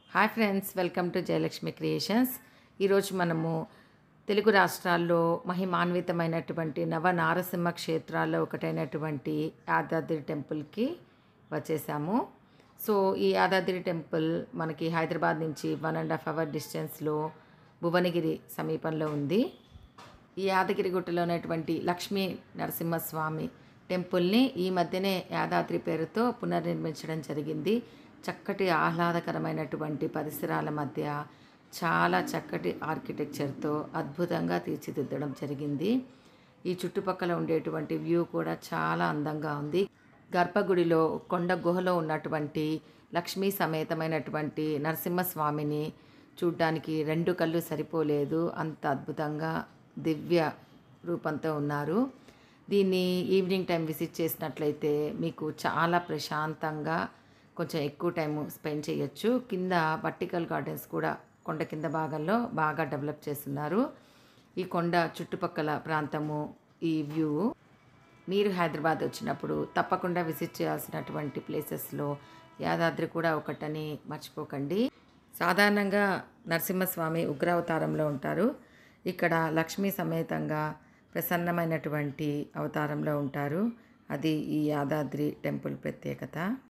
hi friends welcome to Jayalakshmi creations ఈరోజు మనము తెలుగు రాష్ట్రాల్లో మహిమాన్వితమైనటువంటి నవ నారసింహ క్షేత్రాల్లో ఒకటైనటువంటి యాదాద్రి టెంపుల్కి వచ్చేసాము సో ఈ యాదాద్రి టెంపుల్ మనకి హైదరాబాద్ నుంచి వన్ అండ్ హాఫ్ అవర్ డిస్టెన్స్లో భువనగిరి సమీపంలో ఉంది ఈ యాదగిరిగుట్టలో ఉన్నటువంటి లక్ష్మీ నరసింహస్వామి టెంపుల్ని ఈ మధ్యనే యాదాద్రి పేరుతో పునర్నిర్మించడం జరిగింది చక్కటి ఆహ్లాదకరమైనటువంటి పరిసరాల మధ్య చాలా చక్కటి ఆర్కిటెక్చర్తో అద్భుతంగా తీర్చిదిద్దడం జరిగింది ఈ చుట్టుపక్కల ఉండేటువంటి వ్యూ కూడా చాలా అందంగా ఉంది గర్భగుడిలో కొండ గుహలో ఉన్నటువంటి లక్ష్మీ సమేతమైనటువంటి నరసింహస్వామిని చూడ్డానికి రెండు కళ్ళు సరిపోలేదు అంత అద్భుతంగా దివ్య రూపంతో ఉన్నారు దీన్ని ఈవినింగ్ టైం విజిట్ చేసినట్లయితే మీకు చాలా ప్రశాంతంగా కొంచెం ఎక్కువ టైం స్పెండ్ చేయొచ్చు కింద వర్టికల్ గార్డెన్స్ కూడా కొండ కింద భాగంలో బాగా డెవలప్ చేస్తున్నారు ఈ కొండ చుట్టుపక్కల ప్రాంతము ఈ వ్యూ మీరు హైదరాబాద్ వచ్చినప్పుడు తప్పకుండా విజిట్ చేయాల్సినటువంటి ప్లేసెస్లో యాదాద్రి కూడా ఒకటని మర్చిపోకండి సాధారణంగా నరసింహస్వామి ఉగ్రావతారంలో ఉంటారు ఇక్కడ లక్ష్మీ సమేతంగా ప్రసన్నమైనటువంటి అవతారంలో ఉంటారు అది ఈ యాదాద్రి టెంపుల్ ప్రత్యేకత